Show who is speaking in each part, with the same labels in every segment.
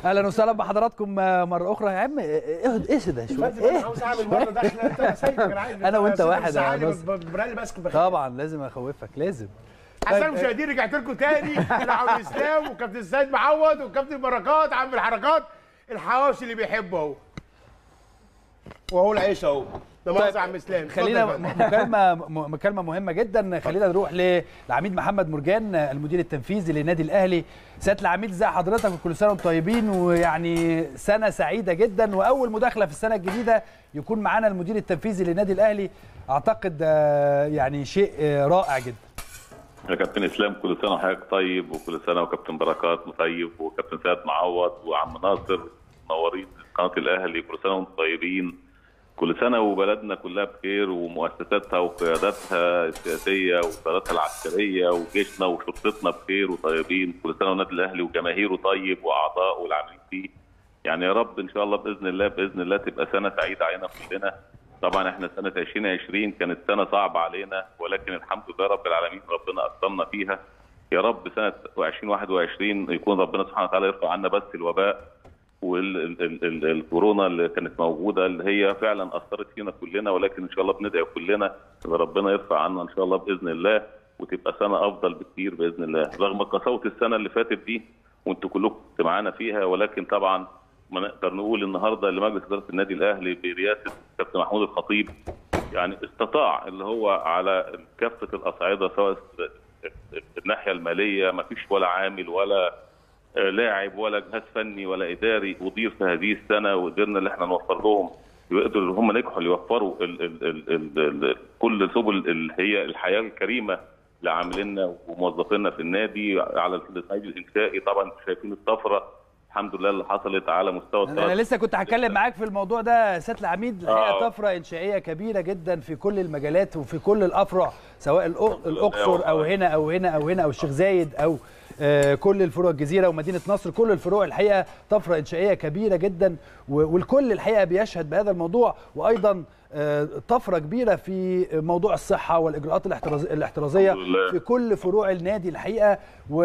Speaker 1: اهلا وسهلا بحضراتكم مره اخرى يا عم اهد ايه ده شويه
Speaker 2: ايه انا عاوز اعمل مره داخله انت سيد كان عايز
Speaker 1: أنا وأنت واحد يا
Speaker 2: يا
Speaker 1: ناصر.
Speaker 2: برالي ماسك بخير
Speaker 1: طبعا لازم اخوفك لازم
Speaker 2: اعزائي
Speaker 1: طيب،
Speaker 2: المشاهدين رجعت لكم تاني انا عبد الاسلام وكابتن سيد معوض وكابتن بركات عم الحركات الحواوشي اللي بيحبه اهو وهو العيش اهو ده مؤاخذه يا عم اسلام
Speaker 1: خلينا
Speaker 2: اتفضل يا
Speaker 1: م-
Speaker 2: فندم.
Speaker 1: مكالمه م- مكالمه مهمه جدا خلينا نروح للعميد محمد مرجان المدير التنفيذي للنادي الاهلي سياده العميد ازي حضرتك وكل سنه وانتم طيبين ويعني سنه سعيده جدا واول مداخله في السنه الجديده يكون معانا المدير التنفيذي للنادي الاهلي اعتقد آه، يعني شيء آه، رائع جدا
Speaker 3: يا كابتن اسلام كل سنه وحضرتك طيب وكل سنه وكابتن بركات طيب وكابتن سيد معوض وعم ناصر منورين قناه الاهلي كل سنه وانتم طيبين كل سنه وبلدنا كلها بخير ومؤسساتها وقياداتها السياسيه وقياداتها العسكريه وجيشنا وشرطتنا بخير وطيبين كل سنه والنادي الاهلي وجماهيره طيب واعضائه والعاملين فيه يعني يا رب ان شاء الله باذن الله باذن الله تبقى سنه سعيده علينا كلنا طبعا احنا سنه 2020 كانت سنه صعبه علينا ولكن الحمد لله رب العالمين ربنا اكرمنا فيها يا رب سنه 2021 يكون ربنا سبحانه وتعالى يرفع عنا بس الوباء والكورونا اللي كانت موجوده اللي هي فعلا اثرت فينا كلنا ولكن ان شاء الله بندعي كلنا ان ربنا يرفع عنا ان شاء الله باذن الله وتبقى سنه افضل بكثير باذن الله رغم قساوه السنه اللي فاتت دي وانتوا كلكم كنتوا معانا فيها ولكن طبعا ما نقدر نقول النهارده لمجلس اداره النادي الاهلي برئاسه كابتن محمود الخطيب يعني استطاع اللي هو على كافه الاصعده سواء الناحيه الماليه ما فيش ولا عامل ولا آه، لاعب ولا جهاز فني ولا اداري اضيف في هذه السنه وقدرنا اللي احنا نوفر لهم يقدروا اللي هم نجحوا اللي يوفروا ال ال ال ال ال كل سبل اللي هي الحياه الكريمه لعامليننا وموظفينا في النادي على الصعيد الانشائي طبعا شايفين الطفره الحمد لله اللي حصلت على مستوى
Speaker 1: انا لسه كنت هتكلم معاك في الموضوع ده يا سياده العميد الحقيقه
Speaker 3: آه.
Speaker 1: طفره انشائيه كبيره جدا في كل المجالات وفي كل الافرع سواء الأق- الاقصر او هنا او هنا او هنا او الشيخ زايد او آه، كل الفروع الجزيره ومدينه نصر كل الفروع الحقيقه طفره انشائيه كبيره جدا و- والكل الحقيقه بيشهد بهذا الموضوع وايضا آه، طفره كبيره في موضوع الصحه والاجراءات الاحتراز- الاحترازيه
Speaker 3: الحمد لله.
Speaker 1: في كل فروع النادي الحقيقه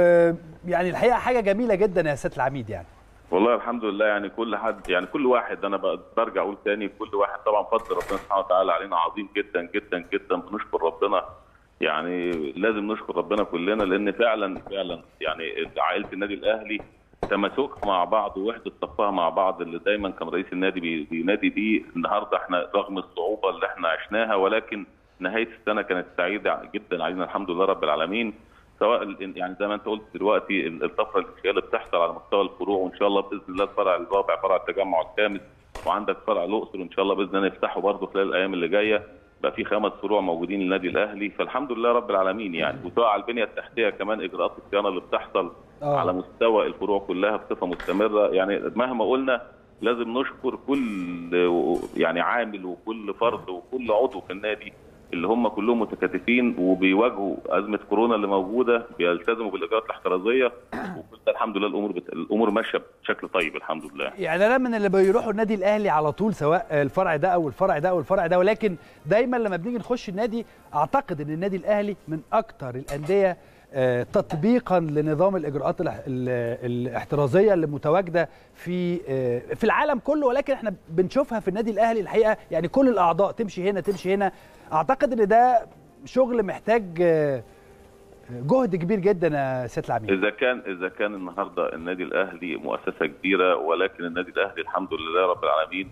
Speaker 1: ويعني الحقيقه حاجه جميله جدا يا سياده العميد يعني
Speaker 3: والله الحمد لله يعني كل حد يعني كل واحد انا بقى برجع اقول تاني كل واحد طبعا فضل ربنا سبحانه وتعالى علينا عظيم جدا جدا جدا بنشكر ربنا يعني لازم نشكر ربنا كلنا لان فعلا فعلا يعني عائله النادي الاهلي تماسكها مع بعض ووحده صفها مع بعض اللي دايما كان رئيس النادي بي- بينادي بيه النهارده احنا رغم الصعوبه اللي احنا عشناها ولكن نهايه السنه كانت سعيده جدا علينا الحمد لله رب العالمين سواء ال- يعني زي ما انت قلت دلوقتي ال- الطفره الانشائيه اللي بتحصل على مستوى الفروع وان شاء الله باذن الله الفرع الرابع فرع التجمع الخامس وعندك فرع الاقصر وان شاء الله باذن الله نفتحه برضه خلال الايام اللي جايه بقى في خمس فروع موجودين للنادي الاهلي فالحمد لله رب العالمين يعني وسواء على البنيه التحتيه كمان اجراءات الصيانه اللي بتحصل
Speaker 1: آه.
Speaker 3: على مستوى الفروع كلها بصفه مستمره يعني مهما قلنا لازم نشكر كل يعني عامل وكل فرد وكل عضو في النادي اللي هم كلهم متكاتفين وبيواجهوا ازمه كورونا اللي موجوده بيلتزموا بالاجراءات الاحترازيه وكل ده الحمد لله الامور بت... الامور ماشيه بشكل طيب الحمد لله
Speaker 1: يعني انا من اللي بيروحوا النادي الاهلي على طول سواء الفرع ده او الفرع ده او الفرع ده ولكن دايما لما بنيجي نخش النادي اعتقد ان النادي الاهلي من اكتر الانديه آه، تطبيقا لنظام الاجراءات الاح- ال- الاحترازيه اللي متواجده في آه، في العالم كله ولكن احنا بنشوفها في النادي الاهلي الحقيقه يعني كل الاعضاء تمشي هنا تمشي هنا اعتقد ان ده شغل محتاج آه، جهد كبير جدا يا سياده العميد
Speaker 3: اذا كان اذا كان النهارده النادي الاهلي مؤسسه كبيره ولكن النادي الاهلي الحمد لله رب العالمين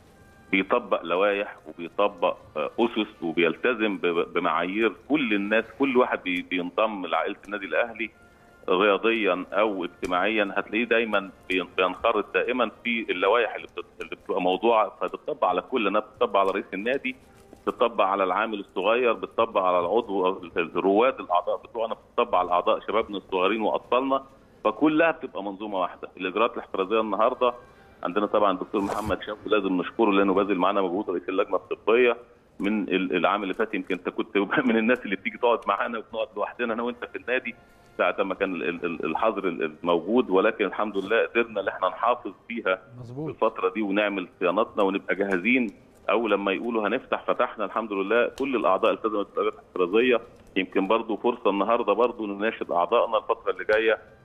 Speaker 3: بيطبق لوائح وبيطبق آه، اسس وبيلتزم ب- بمعايير كل الناس كل واحد بي- بينضم لعائله النادي الاهلي رياضيا او اجتماعيا هتلاقيه دايما بين- بينخرط دائما في اللوائح اللي بتت- اللي بتبقى موضوعه فبتطبق على كل الناس بتطبق على رئيس النادي بتطبق على العامل الصغير بتطبق على العضو الرواد الاعضاء بتوعنا بتطبق على اعضاء شبابنا الصغيرين واطفالنا فكلها بتبقى منظومه واحده الاجراءات الاحترازيه النهارده عندنا طبعا الدكتور محمد شاوي لازم نشكره لانه باذل معانا مجهود رئيس اللجنه الطبيه من ال- العام اللي فات يمكن انت كنت من الناس اللي بتيجي تقعد معانا وبنقعد لوحدنا انا وانت في النادي ساعه ما كان ال- ال- الحظر الموجود ولكن الحمد لله قدرنا ان احنا نحافظ فيها
Speaker 1: مظبوط
Speaker 3: الفتره دي ونعمل صيانتنا ونبقى جاهزين او لما يقولوا هنفتح فتحنا الحمد لله كل الاعضاء التزمت بالاجراءات الاحترازيه يمكن برضو فرصه النهارده برضو نناشد اعضائنا الفتره اللي جايه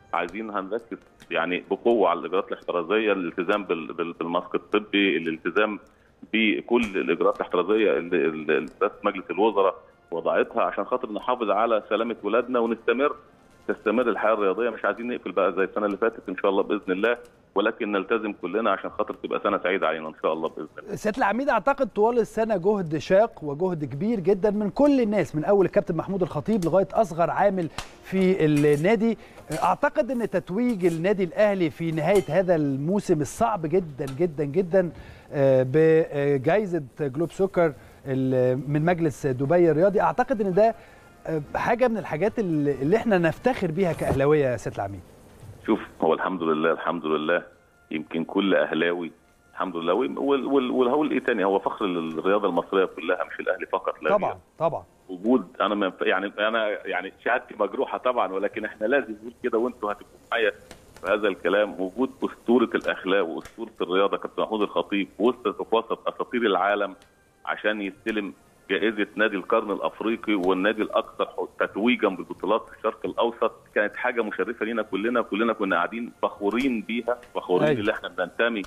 Speaker 3: عايزين هنركز يعني بقوه على الاجراءات الاحترازيه الالتزام بال- بال- بالماسك الطبي الالتزام بكل الاجراءات الاحترازيه اللي اللي رئاسه مجلس الوزراء وضعتها عشان خاطر نحافظ على سلامه ولادنا ونستمر تستمر الحياه الرياضيه مش عايزين نقفل بقى زي السنه اللي فاتت ان شاء الله باذن الله ولكن نلتزم كلنا عشان خاطر تبقى سنه سعيده علينا ان شاء الله باذن الله
Speaker 1: سياده العميد اعتقد طوال السنه جهد شاق وجهد كبير جدا من كل الناس من اول الكابتن محمود الخطيب لغايه اصغر عامل في النادي اعتقد ان تتويج النادي الاهلي في نهايه هذا الموسم الصعب جدا جدا جدا آه، بجائزه جلوب سكر ال- من مجلس دبي الرياضي اعتقد ان ده آه، حاجه من الحاجات اللي اللي احنا نفتخر بيها كاهلاويه يا سياده العميد
Speaker 3: شوف هو الحمد لله الحمد لله يمكن كل اهلاوي الحمد لله وال- وال- وهقول ايه تاني هو فخر للرياضه المصريه كلها مش الاهلي فقط لا
Speaker 1: طبعا طبعا
Speaker 3: وجود انا ما ينفع- يعني انا يعني شهادتي مجروحه طبعا ولكن احنا لازم نقول كده وانتوا هتبقوا معايا في هذا الكلام وجود اسطوره الاخلاق واسطوره الرياضه كابتن محمود الخطيب في وسط في وسط اساطير العالم عشان يستلم جائزه نادي القرن الافريقي والنادي الاكثر تتويجا بالبطولات في الشرق الاوسط كانت حاجه مشرفه لينا كلنا كلنا كنا قاعدين فخورين بيها فخورين
Speaker 1: أيوة.
Speaker 3: اللي احنا بننتمي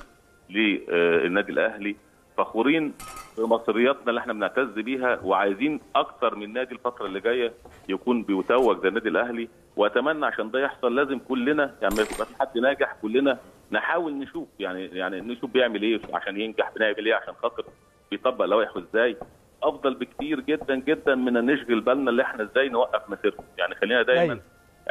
Speaker 3: للنادي الاهلي فخورين بمصرياتنا اللي احنا بنعتز بيها وعايزين اكتر من نادي الفتره اللي جايه يكون بيتوج زي النادي الاهلي واتمنى عشان ده يحصل لازم كلنا يعني ما يبقى في حد ناجح كلنا نحاول نشوف يعني يعني نشوف بيعمل ايه عشان ينجح بنعمل ايه عشان خاطر بيطبق لوائحه ازاي افضل بكتير جدا جدا من ان نشغل بالنا اللي احنا ازاي نوقف مسيرته يعني خلينا دايما
Speaker 1: أيوة.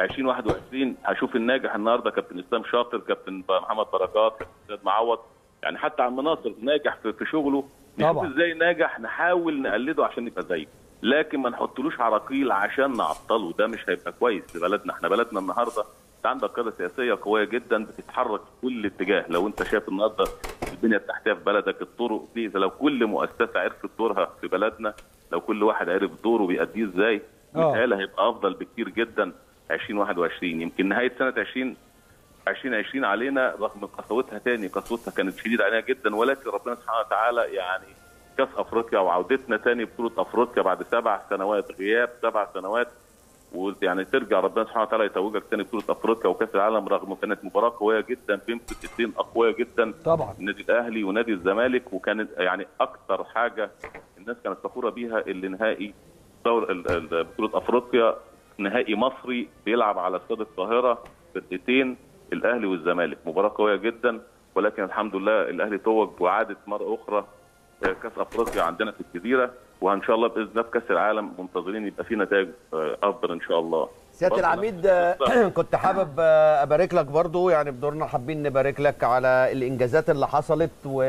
Speaker 3: 2021 هشوف الناجح النهارده كابتن اسلام شاطر كابتن محمد بركات كابتن زياد معوض يعني حتى عم ناصر ناجح في, في شغله نشوف
Speaker 1: طبعا.
Speaker 3: ازاي ناجح نحاول نقلده عشان نبقى زيه لكن ما نحطلوش عراقيل عشان نعطله ده مش هيبقى كويس لبلدنا احنا بلدنا النهارده انت عندك قياده سياسيه قويه جدا بتتحرك في كل اتجاه لو انت شايف النهارده البنيه التحتيه في بلدك الطرق دي لو كل مؤسسه عرفت دورها في بلدنا لو كل واحد عرف دوره بيأديه ازاي
Speaker 1: آه.
Speaker 3: متهيألي هيبقى افضل بكتير جدا 2021 يمكن نهايه سنه 20 2020 علينا رغم قسوتها تاني قسوتها كانت شديده علينا جدا ولكن ربنا سبحانه وتعالى يعني كاس افريقيا وعودتنا تاني بطوله افريقيا بعد سبع سنوات غياب سبع سنوات ويعني ترجع ربنا سبحانه وتعالى يتوجك تاني بطوله افريقيا وكاس العالم رغم كانت مباراه قويه جدا بين فرقتين اقوياء جدا
Speaker 1: طبعا
Speaker 3: النادي الاهلي ونادي الزمالك وكانت يعني اكثر حاجه الناس كانت فخوره بيها اللي نهائي دور ال- ال- بطوله افريقيا نهائي مصري بيلعب على استاد القاهره فرقتين الاهلي والزمالك مباراه قويه جدا ولكن الحمد لله الاهلي توج وعادت مره اخرى آه، كاس افريقيا عندنا في الجزيره وان شاء الله باذن الله في كاس العالم منتظرين يبقى في نتائج آه، افضل ان شاء الله
Speaker 4: سياده
Speaker 3: برضه
Speaker 4: العميد
Speaker 3: نفس القصة.
Speaker 4: آه، كنت حابب آه، ابارك لك برضو يعني بدورنا حابين نبارك لك على الانجازات اللي حصلت و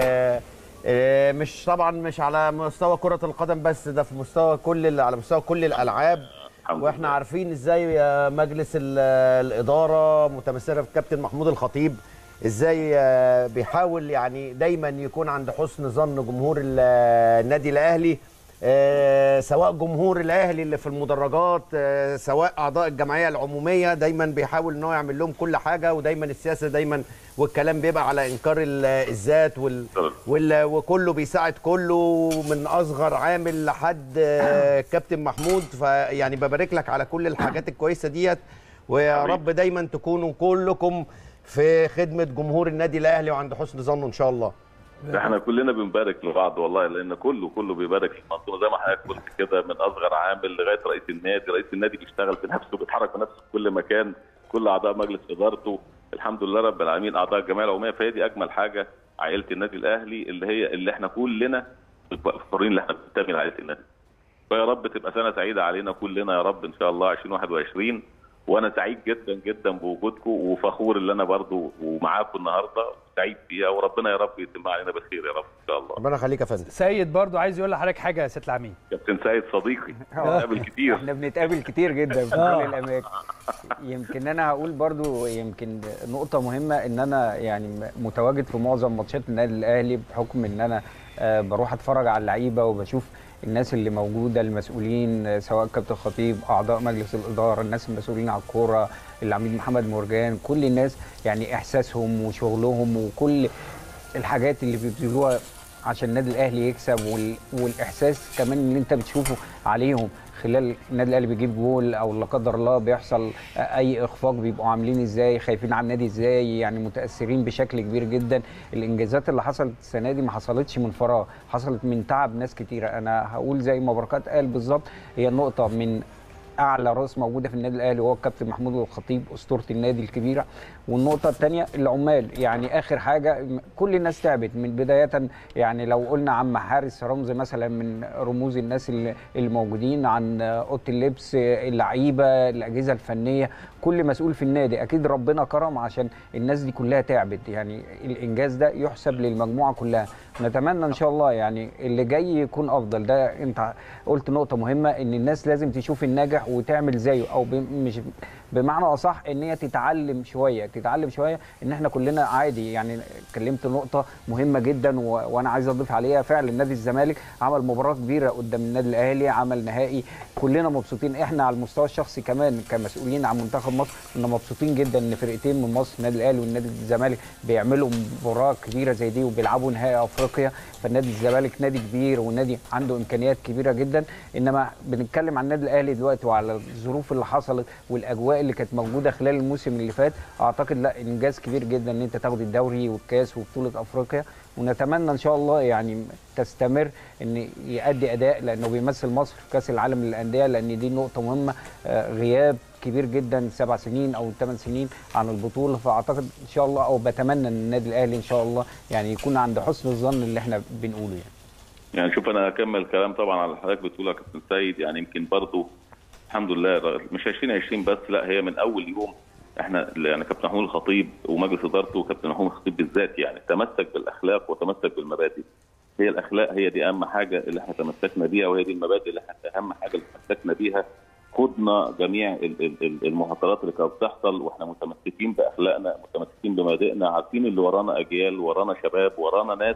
Speaker 4: آه، مش طبعا مش على مستوى كرة القدم بس ده في مستوى كل ال- على مستوى كل الالعاب
Speaker 3: الحمد
Speaker 4: واحنا
Speaker 3: لله.
Speaker 4: عارفين ازاي آه، مجلس ال- الاداره متمثله في كابتن محمود الخطيب ازاي آه، بيحاول يعني دايما يكون عند حسن ظن جمهور ال- النادي الاهلي آه، سواء جمهور الاهلي اللي في المدرجات آه، سواء اعضاء الجمعيه العموميه دايما بيحاول ان هو يعمل لهم كل حاجه ودايما السياسه دايما والكلام بيبقى على انكار ال- الذات وال وال- وكله بيساعد كله من اصغر عامل لحد آه، كابتن محمود فيعني ببارك لك على كل الحاجات الكويسه ديت ويا
Speaker 3: حبيبي.
Speaker 4: رب دايما تكونوا كلكم في خدمه جمهور النادي الاهلي وعند حسن ظنه ان شاء الله
Speaker 3: احنا كلنا بنبارك لبعض والله لان كله كله بيبارك للمنظومه زي ما حضرتك قلت كده من اصغر عامل لغايه رئيس النادي، رئيس النادي بيشتغل بنفسه بيتحرك بنفسه في كل مكان، كل اعضاء مجلس ادارته، الحمد لله رب العالمين اعضاء الجمعيه العموميه فهي دي اجمل حاجه عائله النادي الاهلي اللي هي اللي احنا كلنا فخورين اللي احنا بننتمي لعائله النادي. فيا رب تبقى سنه سعيده علينا كلنا يا رب ان شاء الله 2021 وانا سعيد جدا جدا بوجودكم وفخور اللي انا برضو ومعاكم النهارده سعيد بيها وربنا يا رب يتم علينا بالخير يا رب ان شاء الله.
Speaker 4: ربنا يخليك يا فندم
Speaker 1: سيد برضو عايز يقول لحضرتك حاجه يا سياده العميد
Speaker 3: كابتن سيد صديقي نقابل كتير
Speaker 5: احنا بنتقابل كتير جدا في كل
Speaker 1: آه.
Speaker 5: الاماكن يمكن انا هقول برضو يمكن نقطه مهمه ان انا يعني متواجد في معظم ماتشات النادي الاهلي بحكم ان انا آه، بروح اتفرج على اللعيبه وبشوف الناس اللي موجوده المسؤولين آه، سواء كابتن خطيب اعضاء مجلس الاداره الناس المسؤولين على الكوره العميد محمد مرجان كل الناس يعني احساسهم وشغلهم وكل الحاجات اللي بيبذلوها عشان النادي الاهلي يكسب وال... والاحساس كمان اللي انت بتشوفه عليهم خلال النادي الاهلي بيجيب جول او لا قدر الله بيحصل اي اخفاق بيبقوا عاملين ازاي خايفين على النادي ازاي يعني متاثرين بشكل كبير جدا الانجازات اللي حصلت السنه دي ما حصلتش من فراغ حصلت من تعب ناس كتيره انا هقول زي ما بركات قال بالظبط هي نقطه من اعلى راس موجوده في النادي الاهلي وهو الكابتن محمود الخطيب اسطوره النادي الكبيره والنقطه الثانيه العمال يعني اخر حاجه كل الناس تعبت من بدايه يعني لو قلنا عم حارس رمز مثلا من رموز الناس اللي اللي موجودين عن اوضه اللبس اللعيبه الاجهزه الفنيه كل مسؤول في النادي اكيد ربنا كرم عشان الناس دي كلها تعبت يعني الانجاز ده يحسب للمجموعه كلها نتمنى ان شاء الله يعني اللي جاي يكون افضل ده انت قلت نقطه مهمه ان الناس لازم تشوف الناجح وتعمل زيه او ب- مش بمعنى اصح ان هي تتعلم شويه تتعلم شويه ان احنا كلنا عادي يعني اتكلمت نقطه مهمه جدا و... وانا عايز اضيف عليها فعلا نادي الزمالك عمل مباراه كبيره قدام النادي الاهلي عمل نهائي كلنا مبسوطين احنا على المستوى الشخصي كمان كمسؤولين عن منتخب مصر كنا مبسوطين جدا ان فرقتين من مصر النادي الاهلي والنادي الزمالك بيعملوا مباراه كبيره زي دي وبيلعبوا نهائي افريقيا فالنادي الزمالك نادي كبير ونادي عنده امكانيات كبيره جدا انما بنتكلم عن النادي الاهلي دلوقتي وعلى الظروف اللي حصلت والاجواء اللي كانت موجوده خلال الموسم اللي فات اعتقد لا انجاز كبير جدا ان انت تاخد الدوري والكاس وبطوله افريقيا ونتمنى ان شاء الله يعني تستمر ان يؤدي اداء لانه بيمثل مصر في كاس العالم للانديه لان دي نقطه مهمه آه، غياب كبير جدا سبع سنين او ثمان سنين عن البطوله فاعتقد ان شاء الله او بتمنى ان النادي الاهلي ان شاء الله يعني يكون عند حسن الظن اللي احنا بنقوله يعني
Speaker 3: يعني شوف انا هكمل كلام طبعا على اللي حضرتك بتقوله يا كابتن سيد يعني يمكن برضو الحمد لله مش 2020 بس لا هي من اول يوم احنا يعني كابتن محمود الخطيب ومجلس ادارته وكابتن محمود الخطيب بالذات يعني تمسك بالاخلاق وتمسك بالمبادئ هي الاخلاق هي دي اهم حاجه اللي احنا تمسكنا بيها وهي دي المبادئ اللي احنا اهم حاجه اللي تمسكنا بيها خضنا جميع ال- ال- ال- المهاترات اللي كانت بتحصل واحنا متمسكين باخلاقنا متمسكين بمبادئنا عارفين اللي ورانا اجيال ورانا شباب ورانا ناس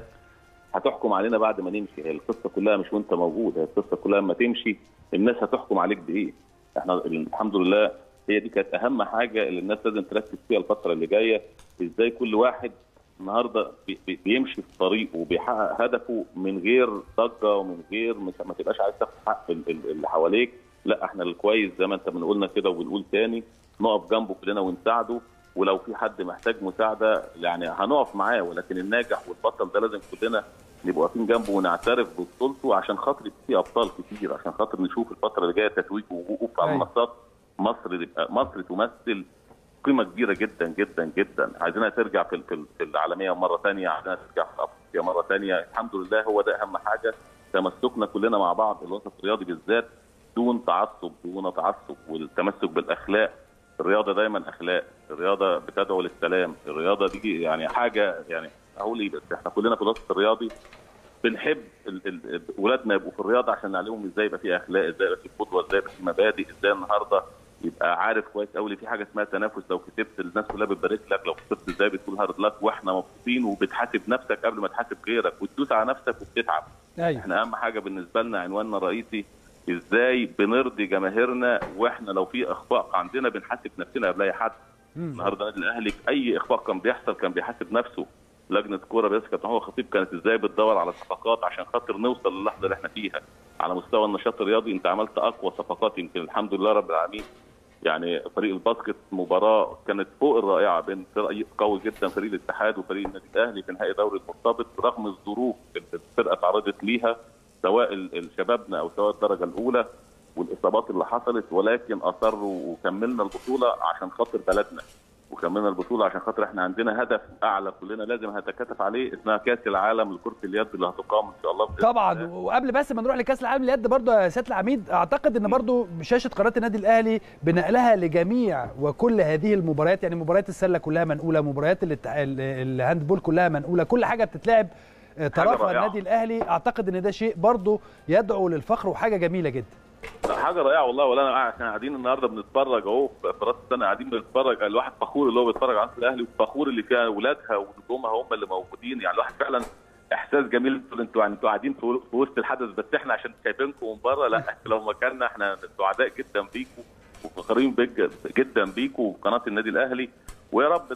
Speaker 3: هتحكم علينا بعد ما نمشي هي القصه كلها مش وانت موجود هي القصه كلها لما تمشي الناس هتحكم عليك بايه احنا الحمد لله هي دي كانت اهم حاجه اللي الناس لازم تركز فيها الفتره اللي جايه ازاي كل واحد النهارده بي- بي- بيمشي في طريقه وبيحقق هدفه من غير ضجه ومن غير مش ما تبقاش عايز تاخد حق ال- ال- اللي حواليك لا احنا الكويس زي ما انت بنقولنا كده وبنقول تاني نقف جنبه كلنا ونساعده ولو في حد محتاج مساعده يعني هنقف معاه ولكن الناجح والبطل ده لازم كلنا نبقى واقفين جنبه ونعترف ببطولته عشان خاطر يبقى في ابطال كتير عشان خاطر نشوف الفتره اللي جايه تتويج ووقوف على
Speaker 1: أيوة.
Speaker 3: منصات مصر يبقى مصر تمثل قيمه كبيره جدا جدا جدا عايزينها ترجع في في في العالميه مره ثانيه عايزينها ترجع في افريقيا مره ثانيه الحمد لله هو ده اهم حاجه تمسكنا كلنا مع بعض الوسط الرياضي بالذات دون تعصب دون تعصب والتمسك بالاخلاق الرياضه دايما اخلاق الرياضه بتدعو للسلام الرياضه دي يعني حاجه يعني اقول ايه بس احنا كلنا في الوسط الرياضي بنحب ال- ال- ولادنا يبقوا في الرياضه عشان نعلمهم ازاي يبقى في اخلاق ازاي يبقى في قدوه ازاي يبقى في مبادئ ازاي النهارده يبقى عارف كويس قوي في حاجه اسمها تنافس لو كسبت الناس كلها بتبارك لك لو خسرت ازاي بتقول هارد لك واحنا مبسوطين وبتحاسب نفسك قبل ما تحاسب غيرك وتدوس على نفسك وبتتعب
Speaker 1: ايوه
Speaker 3: احنا اهم حاجه بالنسبه لنا عنواننا الرئيسي ازاي بنرضي جماهيرنا واحنا لو في اخفاق عندنا بنحاسب نفسنا قبل اي حد النهارده النادي الاهلي في اي اخفاق كان بيحصل كان بيحاسب نفسه لجنه كوره بس كابتن هو خطيب كانت ازاي بتدور على صفقات عشان خاطر نوصل للحظه اللي احنا فيها على مستوى النشاط الرياضي انت عملت اقوى صفقات يمكن الحمد لله رب العالمين يعني فريق الباسكت مباراه كانت فوق الرائعه بين فريق قوي جدا فريق الاتحاد وفريق النادي الاهلي في نهائي دوري المرتبط رغم الظروف اللي الفرقه تعرضت ليها سواء ال- الشبابنا او سواء الدرجه الاولى والاصابات اللي حصلت ولكن اصروا وكملنا البطوله عشان خاطر بلدنا وكملنا البطوله عشان خاطر احنا عندنا هدف اعلى كلنا لازم هنتكاتف عليه اسمها كاس العالم لكره اليد اللي هتقام ان شاء الله بإذن
Speaker 1: طبعا
Speaker 3: الله.
Speaker 1: وقبل بس ما نروح لكاس العالم لليد برضه يا سياده العميد اعتقد ان برضه شاشه قناه النادي الاهلي بنقلها لجميع وكل هذه المباريات يعني مباريات السله كلها منقوله مباريات الات- ال- الهاندبول كلها منقوله كل حاجه بتتلعب آه، طرفها
Speaker 3: رائعة.
Speaker 1: النادي الاهلي اعتقد ان ده شيء برضه يدعو للفخر وحاجه جميله جدا
Speaker 3: حاجه رائعه والله ولا انا قاعد- احنا قاعدين النهارده بنتفرج اهو في راس السنه قاعدين بنتفرج الواحد فخور اللي هو بيتفرج على النادي الاهلي وفخور اللي فيها اولادها ونجومها هم اللي موجودين يعني الواحد فعلا احساس جميل تقول انتوا يعني انتوا قاعدين في في وسط الحدث بس احنا عشان شايفينكم من بره لا لو مكاننا احنا سعداء جدا بيكم وفخورين بيك جدا بيكم وقناه النادي الاهلي ويا رب دايما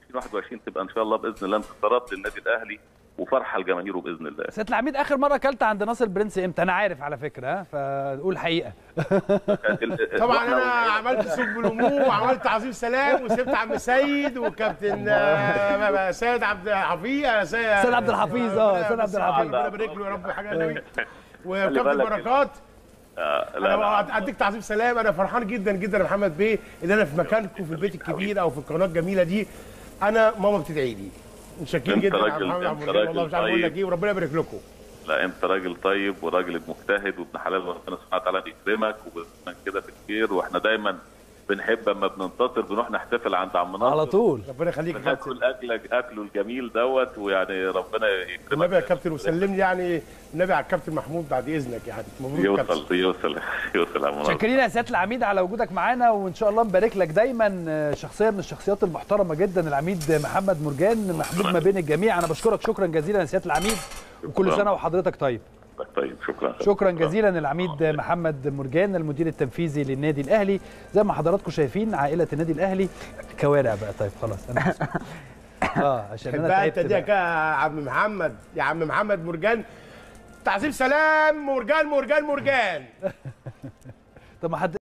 Speaker 3: 2021 تبقى ان شاء الله باذن الله انتصارات للنادي الاهلي وفرحه لجماهيره باذن الله
Speaker 1: سياده العميد اخر مره اكلت عند ناصر برنس امتى انا عارف على فكره ها فقول حقيقه
Speaker 2: طبعا انا عملت سوق بالامور وعملت عظيم سلام وسبت عم سيد وكابتن آه، سيد عبد الحفيظ آه، سيد
Speaker 1: سيد عبد الحفيظ، اه، سيد عبد الحفيظ.
Speaker 2: ربنا يبارك له يا رب حاجه النبي
Speaker 3: خلي
Speaker 2: وكابتن
Speaker 3: بالك.
Speaker 2: بركات
Speaker 3: آه، لا
Speaker 2: انا
Speaker 3: لا
Speaker 2: اديك تعظيم سلام انا فرحان جدا جدا يا محمد بيه ان انا في مكانكم في البيت الكبير او في القناه الجميله دي انا ماما بتدعي لي متشكرين
Speaker 3: انت
Speaker 2: جدا يا
Speaker 3: راجل-
Speaker 2: محمد عبد
Speaker 3: انت
Speaker 2: الرحيم، والله
Speaker 3: راجل
Speaker 2: مش عارف اقول لك
Speaker 3: طيب.
Speaker 2: ايه وربنا يبارك لكم
Speaker 3: لا انت راجل طيب وراجل مجتهد وابن حلال وربنا سبحانه وتعالى بيكرمك وبيكرمك كده في الخير واحنا دايما بنحب اما بننتصر بنروح نحتفل عند عم ناصر
Speaker 1: على طول
Speaker 2: ربنا يخليك يا كابتن
Speaker 3: بناكل اكلك اكله الجميل دوت ويعني ربنا يكرمك
Speaker 2: النبي يا كابتن وسلم لي يعني النبي على الكابتن محمود بعد اذنك يعني مبروك يا كابتن
Speaker 3: يوصل يوصل يوصل يا مناصر
Speaker 1: شاكرين يا سياده العميد على وجودك معانا وان شاء الله نبارك لك دايما آه، شخصيه من الشخصيات المحترمه جدا العميد محمد مرجان محبوب ما بين الجميع انا بشكرك شكرا جزيلا يا سياده العميد وكل سنه وحضرتك طيب
Speaker 3: طيب شكرا
Speaker 1: شكرا جزيلا العميد محمد مرجان المدير التنفيذي للنادي الاهلي زي ما حضراتكم شايفين عائله النادي الاهلي كوارع بقى طيب خلاص انا آسف. اه عشان انا
Speaker 2: بقى انت
Speaker 1: تعبت
Speaker 2: دي يا
Speaker 1: بقى.
Speaker 2: كا- يا عم محمد يا عم محمد مرجان تعظيم سلام مرجان مرجان مرجان
Speaker 1: طب ما حد